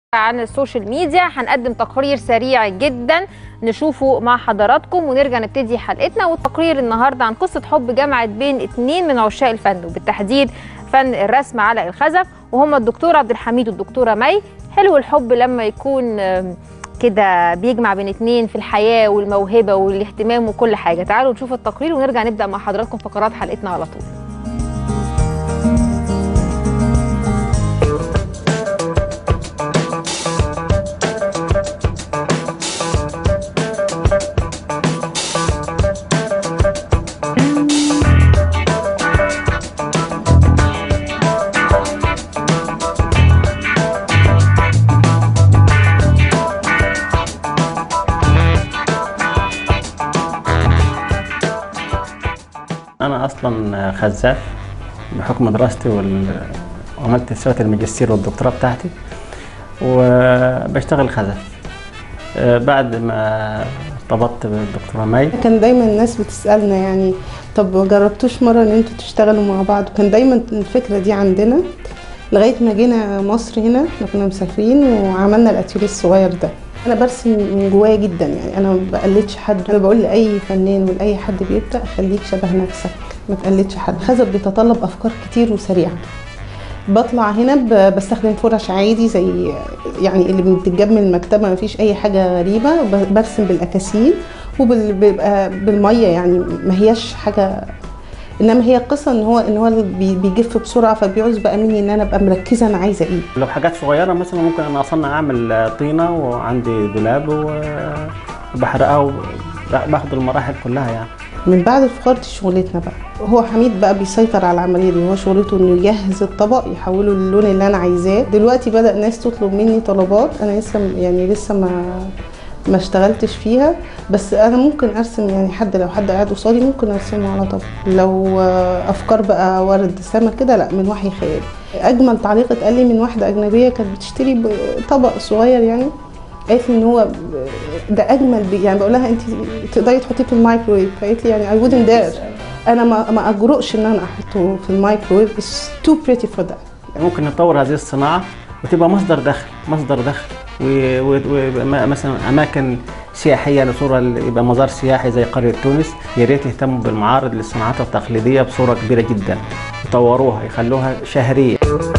عن السوشيال ميديا هنقدم تقرير سريع جدا نشوفه مع حضراتكم ونرجع نبتدي حلقتنا والتقرير النهارده عن قصه حب جمعت بين اتنين من عشاق الفن وبالتحديد فن الرسم على الخزف وهما الدكتور عبد الحميد والدكتوره مي حلو الحب لما يكون آم، كده بيجمع بين اتنين في الحياه والموهبه والاهتمام وكل حاجه تعالوا نشوف التقرير ونرجع نبدا مع حضراتكم فقرات حلقتنا على طول أنا أصلا خزاف بحكم دراستي وال... وعملت سويت الماجستير والدكتوراه بتاعتي وبشتغل خزف آه، بعد ما ارتبطت بالدكتورة مي كان دايما الناس بتسألنا يعني طب ما جربتوش مرة ان انتوا تشتغلوا مع بعض كان دايما الفكرة دي عندنا لغاية ما جينا مصر هنا احنا كنا مسافرين وعملنا الاتيليه الصغير ده انا برسم من جوايا جدا يعني انا ما بقلدش حد انا بقول لاي فنان ولاي حد بيبدا خليك شبه نفسك ما تقلدش حد خزف بيتطلب افكار كتير وسريعه بطلع هنا ب- بستخدم فرش عادي زي يعني اللي بتتجاب من المكتبه ما فيش اي حاجه غريبه ب- برسم بالاكاسيل وبيبقى بالميه يعني ما هياش حاجه انما هي القصه ان هو ان هو اللي بي- بيجف بسرعه فبيعوز بقى مني ان انا ابقى مركزه انا عايزه ايه لو حاجات صغيرة مثلا ممكن أنا أصنع أعمل آه، طينة وعندي دولاب وبحرقها وباخد المراحل كلها يعني من بعد الفخار دي شغلتنا بقى هو حميد بقى بيسيطر على العمليه دي هو شغلته انه يجهز الطبق يحوله للون اللي انا عايزاه دلوقتي بدا ناس تطلب مني طلبات انا لسه يعني لسه ما ما اشتغلتش فيها بس انا ممكن ارسم يعني حد لو حد قاعد قصادي ممكن ارسمه على طبق لو آه، افكار بقى ورد سما كده لا من وحي خيالي اجمل تعليق اتقال لي من واحده اجنبيه كانت بتشتري ب- طبق صغير يعني قالت لي ان هو ده اجمل بي يعني بقول لها انت تقدري تحطيه في الميكرويف فقالت لي يعني I wouldn't dare انا ما ما اجرؤش ان انا احطه في الميكرويف it's too pretty for that ممكن نطور هذه الصناعة وتبقى مصدر دخل مصدر دخل ومثلا أماكن سياحية لصورة يبقى مزار سياحي زي قرية تونس يا ريت يهتموا بالمعارض للصناعات التقليدية بصورة كبيرة جدا يطوروها يخلوها شهرية